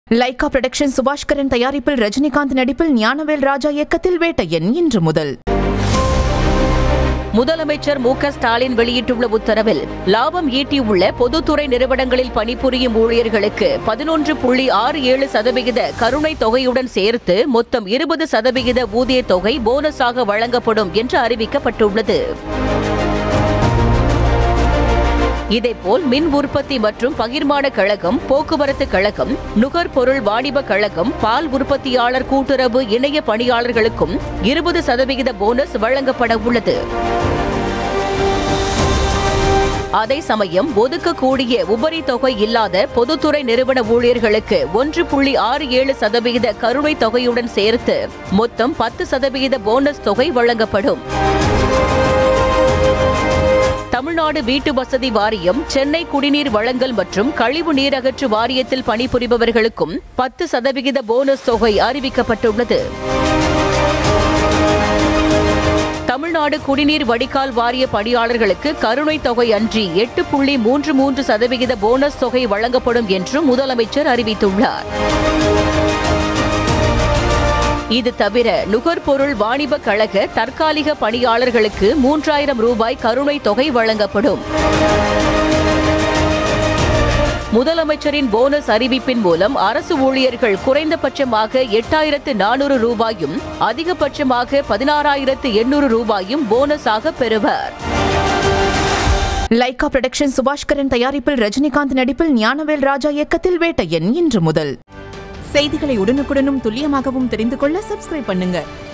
Lyca production Subaskaran தயாரிப்பில் ரஜினிகாந்த் நடிப்பில் ஞானவேல் ராஜா இயக்கத்தில் வேட்டையன் இன்று முதல் முதலமைச்சர் மு க ஸ்டாலின் வெளியிட்டுள்ள உத்தரவில் லாபம் ஈட்டியுள்ள பொதுத்துறை நிறுவனங்களில் பணிபுரியும் ஊழியர்களுக்கு பதினொன்று புள்ளி ஆறு ஏழு சதவிகித கருணை தொகையுடன் சேர்த்து மொத்தம் இருபது சதவிகித ஊதிய தொகை போனஸாக வழங்கப்படும் என்று அறிவிக்கப்பட்டுள்ளது இதேபோல் மின் உற்பத்தி மற்றும் பகிர்மான கழகம் போக்குவரத்து கழகம் நுகர்பொருள் வாணிப கழகம் பால் உற்பத்தியாளர் கூட்டுறவு இணைய பணியாளர்களுக்கும் இருபது சதவிகித போனஸ் வழங்கப்பட உள்ளது அதே சமயம் ஒதுக்கக்கூடிய உபரி தொகை இல்லாத பொதுத்துறை நிறுவன ஊழியர்களுக்கு ஒன்று புள்ளி ஆறு ஏழு சதவிகித கருணை தொகையுடன் சேர்த்து மொத்தம் பத்து சதவிகித போனஸ் தொகை வழங்கப்படும் தமிழ்நாடு வீட்டு வசதி வாரியம் சென்னை குடிநீர் வழங்கல் மற்றும் கழிவு நீர் அகற்று வாரியத்தில் பணிபுரிபவர்களுக்கும் பத்து சதவிகித போனஸ் தொகை அறிவிக்கப்பட்டுள்ளது தமிழ்நாடு குடிநீர் வடிகால் வாரிய பணியாளர்களுக்கு கருணை தொகை அன்றி எட்டு புள்ளி மூன்று மூன்று சதவிகித போனஸ் தொகை வழங்கப்படும் என்றும் முதலமைச்சர் அறிவித்துள்ளார் இது தவிர நுகர்பொருள் வாணிப கழக தற்காலிக பணியாளர்களுக்கு மூன்றாயிரம் ரூபாய் கருணை தொகை வழங்கப்படும் முதலமைச்சரின் போனஸ் அறிவிப்பின் மூலம் அரசு ஊழியர்கள் குறைந்தபட்சமாக எட்டாயிரத்து நானூறு ரூபாயும் அதிகபட்சமாக பதினாறாயிரத்து எண்ணூறு ரூபாயும் போனஸாக பெறுவர் லைகா புரொடக்ஷன் சுபாஷ்கரன் தயாரிப்பில் ரஜினிகாந்த் நடிப்பில் ஞானவேல் ராஜா இயக்கத்தில் வேட்டையன் இன்று முதல் செய்திகளை உடனுக்குடனும் துல்லியமாகவும் தெரிந்து கொள்ள சப்ஸ்கிரைப் பண்ணுங்க